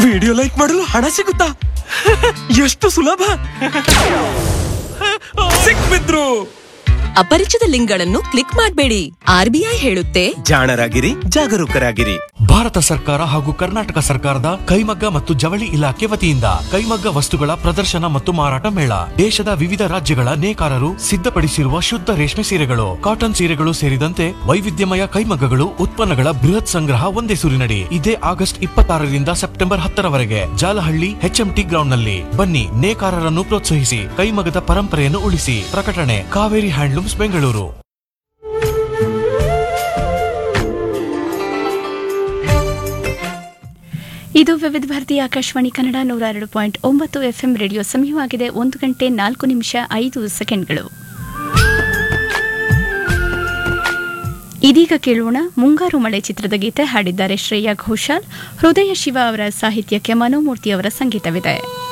video like ಮಾಡಲು ಹಣ ಸಿಗುತ್ತಾ ಎಷ್ಟು ಸುಲಭ ಸಿಕ್ಬಿದ್ರು ಅಪರಿಚಿತ ಲಿಂಕ್ಗಳನ್ನು ಕ್ಲಿಕ್ ಮಾಡಬೇಡಿ ಆರ್ಬಿಐ ಹೇಳುತ್ತೆ ಜಾಣರಾಗಿರಿ ಜಾಗರೂಕರಾಗಿರಿ ಭಾರತ ಸರ್ಕಾರ ಹಾಗೂ ಕರ್ನಾಟಕ ಸರ್ಕಾರದ ಕೈಮಗ್ಗ ಮತ್ತು ಜವಳಿ ಇಲಾಖೆ ವತಿಯಿಂದ ಕೈಮಗ್ಗ ವಸ್ತುಗಳ ಪ್ರದರ್ಶನ ಮತ್ತು ಮಾರಾಟ ಮೇಳ ದೇಶದ ವಿವಿಧ ರಾಜ್ಯಗಳ ನೇಕಾರರು ಸಿದ್ಧಪಡಿಸಿರುವ ಶುದ್ಧ ರೇಷ್ಮೆ ಸೀರೆಗಳು ಕಾಟನ್ ಸೀರೆಗಳು ಸೇರಿದಂತೆ ವೈವಿಧ್ಯಮಯ ಕೈಮಗ್ಗಗಳು ಉತ್ಪನ್ನಗಳ ಬೃಹತ್ ಸಂಗ್ರಹ ಒಂದೇ ಸೂರಿನಡಿ ಇದೇ ಆಗಸ್ಟ್ ಇಪ್ಪತ್ತಾರರಿಂದ ಸೆಪ್ಟೆಂಬರ್ ಹತ್ತರವರೆಗೆ ಜಾಲಹಳ್ಳಿ ಎಚ್ಎಂಟಿ ಗ್ರೌಂಡ್ ನಲ್ಲಿ ಬನ್ನಿ ನೇಕಾರರನ್ನು ಪ್ರೋತ್ಸಾಹಿಸಿ ಕೈಮಗ್ಗದ ಪರಂಪರೆಯನ್ನು ಉಳಿಸಿ ಪ್ರಕಟಣೆ ಕಾವೇರಿ ಹ್ಯಾಂಡ್ಲೂಮ್ಸ್ ಬೆಂಗಳೂರು ಇದು ವಿವಿಧ ಭಾರತಿ ಆಕಾಶವಾಣಿ ಕನ್ನಡ ನೂರ ಎರಡು ಪಾಯಿಂಟ್ ಒಂಬತ್ತು ಎಫ್ಎಂ ರೇಡಿಯೋ ಸಮಯವಾಗಿದೆ ಒಂದು ಗಂಟೆ ನಾಲ್ಕು ನಿಮಿಷ ಐದು ಸೆಕೆಂಡ್ಗಳು ಇದೀಗ ಕೇಳೋಣ ಮುಂಗಾರು ಮಳೆ ಚಿತ್ರದ ಗೀತೆ ಹಾಡಿದ್ದಾರೆ ಶ್ರೇಯಾ ಘೋಷಾಲ್ ಹೃದಯ ಶಿವ ಅವರ ಸಾಹಿತ್ಯಕ್ಕೆ ಮನೋಮೂರ್ತಿ ಅವರ ಸಂಗೀತವಿದೆ